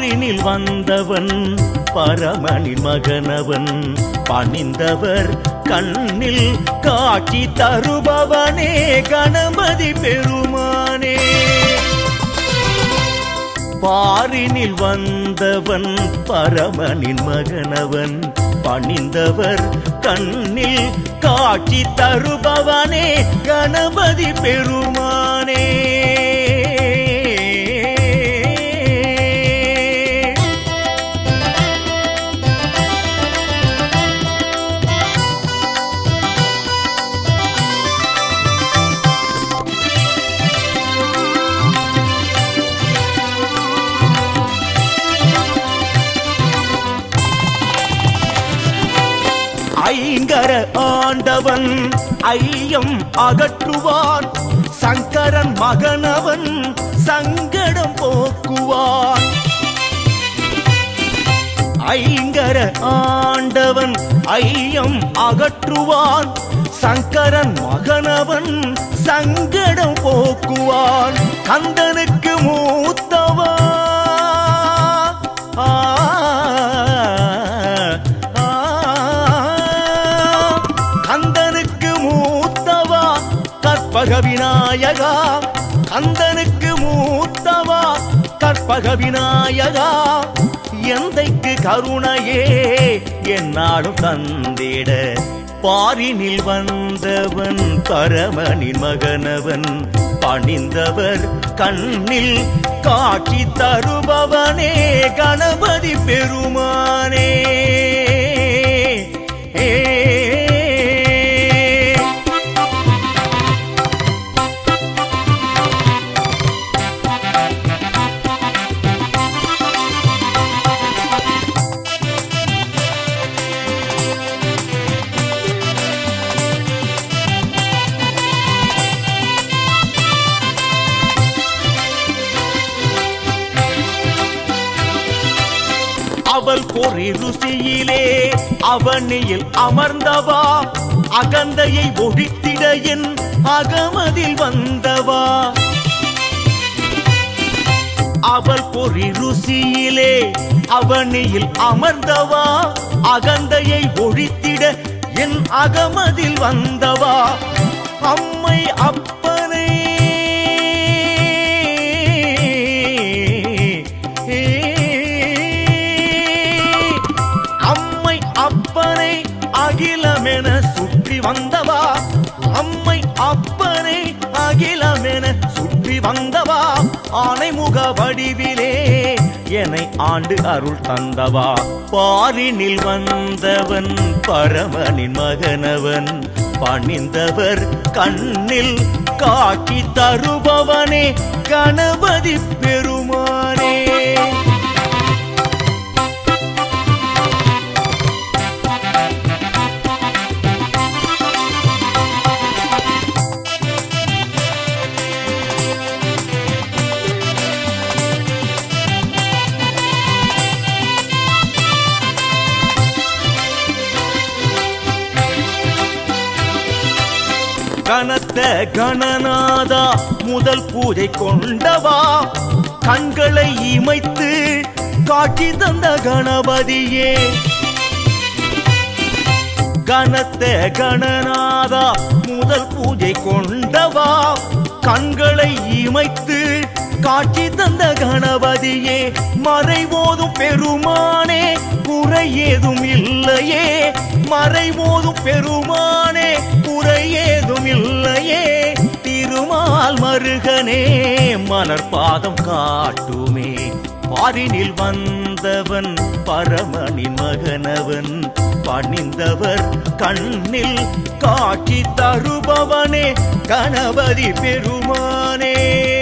பாரினில் வந்தவன் பரமனின் மகனவன் பணிந்தவர் கண்ணில் காட்சி தருபவனே கணபதி பெருமானே பாரினில் வந்தவன் பரமனின் மகனவன் பணிந்தவர் கண்ணில் காட்சி தருபவனே கணபதி பெருமானே ஐங்கர ஆண்டவன் ஐயம் அகற்றுவான் சங்கரன் மகனவன் சங்கடம் போக்குவான் ஐங்கர ஆண்டவன் ஐயம் அகற்றுவான் சங்கரன் மகனவன் சங்கடம் போக்குவான் கந்தனுக்கு மூத்தவா ஆ, ஆ, கந்தனுக்கு மூத்தவா கற்பக விநாயகா கந்தனுக்கு மூத்தவா கற்பக விநாயகா எந்தைக்கு கருணையே என்னாலும் தந்திட பாரினில் வந்தவன் பரமனின் மகனவன் பணிந்தவர் கண்ணில் காட்சி தருபவனே கணபதி பெருமானே ஏ அவள் பொறி ருசியிலே அவனியில் அமர்ந்தவா அகந்தையை ஒழித்திட என் அகமதில் வந்தவா அவள் பொறி ருசியிலே அவனியில் அமர்ந்தவா அகந்தையை ஒழித்திட என் அகமதில் வந்தவா அம்மை அப்பனை அம்மை அப்பனை அகிலமென சுற்றி வந்தவா அம்மை அப்பனை அகிலமென சுற்றி வந்தவா ஆனைமுக வடிவிலே என்னை ஆண்டு அருள் தந்தவா பாரினில் வந்தவன் பரமனின் மகனவன் பணிந்தவர் கண்ணில் காட்சி தருபவனே கணபதி பெருமானே கனத்த கணநாதா முதல் பூஜை கொண்டவா கண்களை இமைத்து காட்சி தந்த கணபதியே கனத்த கணநாதா முதல் பூஜை கொண்டவா கண்களை இமைத்து காட்சி தந்த கணபதியே மறைவோதும் பெருமானே குறை ஏதும் இல்லையே மறைவோதும் பெருமானே குறை ஏதும் இல்லையே திருமால் மருகனே மலர்பாதம் காட்டுமே பாரினில் வந்தவன் பரமனின் மகனவன் பணிந்தவர் கண்ணில் காட்சி தருபவனே கணபதி பெருமானே